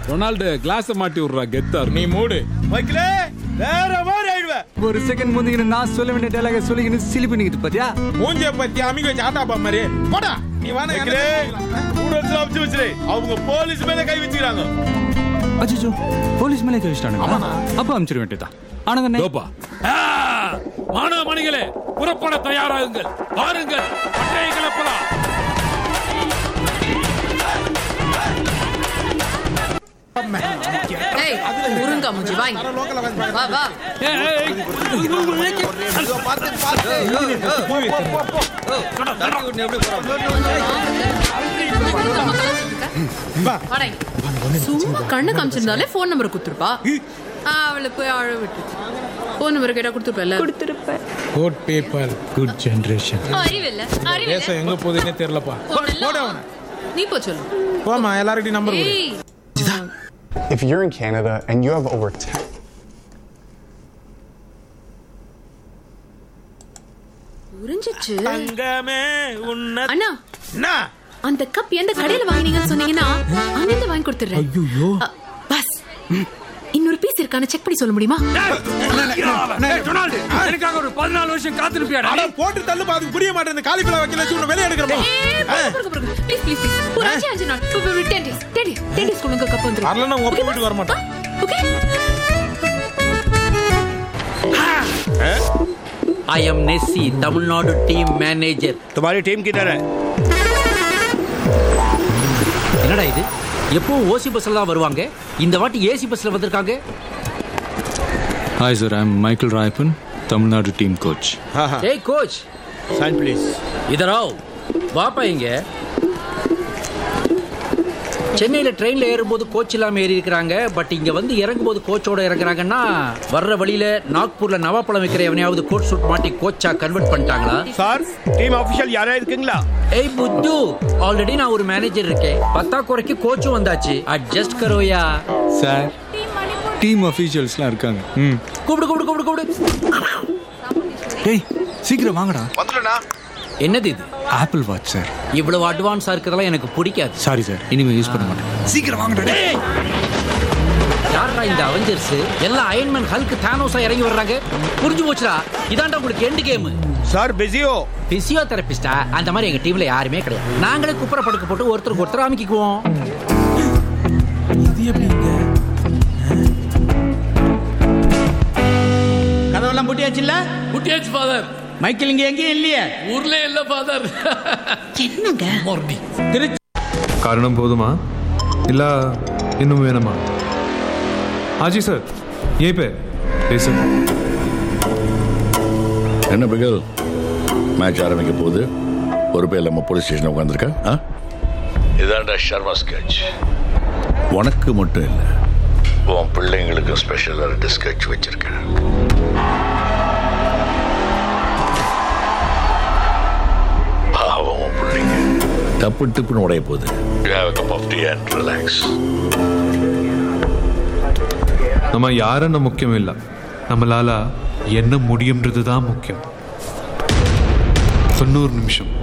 Ronald class மாட்டி விடுறா கெத்தா நீ இருக்கும் மூடு வைக்கலே வேற மாதிரி ஆயிடுவ ஒரு செகண்ட் முந்திக்கிட்டு நான் சொல்ல வேண்டிய டைலாக சொல்லிக்கிட்டு சிலி பண்ணிக்கிட்டு பாத்தியா மூஞ்சிய பத்தி அமிக வச்சு ஆட்டாப்பா மாதிரி போடா நீ வாங்க வைக்கலே நூடுல்ஸ் அமுச்சு வச்சிரு அவங்க போலீஸ் மேல கை வச்சுக்கிறாங்க அச்சோ போலீஸ் மேலே கழிச்சிட்டானுங்க அப்ப அனுப்பிச்சிட வேண்டியதான் ஆனந்த தோப்பா மாணவ மணிகளே புறப்பட தயாராகுங்கள் பாருங்கள் பட்டய கிளப்பலாம் ஏய் முருங்கா மூஞ்சி வாங்க வா வா வாடா இங்க. சும்மா கண்ணு காமிச்சிருந்தாலே ஃபோன் நம்பர் கொடுத்துருப்பா அவளை போய் அழ விட்டு ஃபோன் நம்பர் கேட்டா கொடுத்துருப்பல கொடுத்துருப்பேன் கோட் பேப்பர் குட் ஜெனரேஷன் அறிவில்ல அறிவில்ல தேசம் எங்க போகுதுன்னே தெரியலப்பா போட அவனை. நீ போ சொல்லு போமா எல்லார்கிட்டயும் நம்பர் கொடு ஏய் If you're in Canada and you have over 10 புரிஞ்சிச்சு தங்கமே உன்ன அண்ணா என்ன அந்த கப் எந்த கடையில வாங்குனீங்கன்னு சொன்னீங்கன்னா அங்கிருந்து வாங்கி கொடுத்துறேன் ஐயோ அ, பஸ் இன்னொரு பீஸ் இருக்கான்னு செக் பண்ணி சொல்ல முடியுமா ரொனால்டு எனக்காக ஒரு பதினாலு வருஷம் காத்திருப்பியாடா அட போட்டு தள்ளுப்பா அதுக்கு புரிய மாட்டேன் காலிஃபிளா வைக்கல வச்சு உன்னை வெளியே எடுக்கிறோம் ப்ளீஸ் ப்ளீஸ் ப்ளீஸ் ஒரு அஞ்சு அஞ்சு நாள் ten days ten days ten days கொடுங்க கப் வந்துரும் வரலன்னா உங்க அப்பா வீட்டுக்கு வர மாட்டான் okay I am नेसी Tamil Nadu team manager तुम्हारी टीम किधर है என்னடா இது எப்பவும் ஓசி பஸ்ல தான் வருவாங்க இந்த வாட்டி ஏசி பஸ்ல வந்திருக்காங்க hi sir I am Michael Rayappan Tamil Nadu team coach ஏய் கோச் साइन प्लीज இதரோ வாப்பா இங்க சென்னையில ட்ரெயின்ல ஏறும்போது கோச் இல்லாம ஏறி இருக்கிறாங்க பட் இங்க வந்து இறங்கும்போது கோச்சோட இறங்குறாங்கன்னா வர்ற வழியில நாக்பூர்ல நவாப்பழம் வைக்கிற எவனையாவது கோட் சூட் மாட்டி கோச்சா கன்வெர்ட் பண்ணிட்டாங்களா சார் டீம் ஆபீஷியல் யாரா இருக்கீங்களா ஏய் புத்து ஆல்ரெடி நான் ஒரு மேனேஜர் இருக்கேன் பத்தா குறைக்கு கோச்சும் வந்தாச்சு அட்ஜஸ்ட் கரோயா சார் டீம் அஃபீஷியல்ஸ்லாம் இருக்காங்க ம் கூப்பிடு கூப்பிடு கூப்பிடு கூப்பிடு டேய் சீக்கிரம் வாங்கடா என்னது இது ஆப்பிள் வாட்ச் சார் இவ்வளவு அட்வான்ஸா இருக்கிறதெல்லாம் எனக்கு பிடிக்காது சாரி சார் இனிமே யூஸ் பண்ண மாட்டேன் சீக்கிரம் வாங்கடா டேய் யாரா இந்த அவெஞ்சர்ஸ் எல்லாம் அயன்மேன் ஹல்க் தானோஸா இறங்கி வர்றாங்க புரிஞ்சு போச்சுடா இதாண்டா உங்களுக்கு எண்டு கேம் சார் பிஸியோ பிசியோதெரபிஸ்டா அந்த மாதிரி எங்க டீம்ல யாருமே கிடையாது நாங்களே குப்புற படுக்க போட்டு ஒருத்தருக்கு ஒருத்தர் அமைக்குவோம் கதவெல்லாம் பூட்டியாச்சுல்ல குட்டியாச்சு ஃபாதர் மைக்கேல் இங்க எங்கேயும் இல்லையே ஊர்ல இல்ல ஃபாதர் என்னங்க மார்னிங் காரணம் போதுமா இல்ல இன்னும் வேணுமா ஆஜி சார் ஏ பே பேசு என்ன பிகல் மேட்ச் ஆரம்பிக்க போகுது ஒரு பேர் நம்ம போலீஸ் ஸ்டேஷன் உட்காந்துருக்க இதாண்டா ஷர்மா ஸ்கெட்ச் உனக்கு மட்டும் இல்லை உன் பிள்ளைங்களுக்கு ஸ்பெஷலாக ரெண்டு ஸ்கெட்ச் வச்சிருக்கேன் பாவம் உன் பிள்ளைங்க தப்பு டிப்புன்னு உடைய போகுது you have cup of tea and relax நம்ம யாருன்னு முக்கியம் இல்லை நம்மளால என்ன முடியும்ன்றது தான் முக்கியம் தொண்ணூறு நிமிஷம்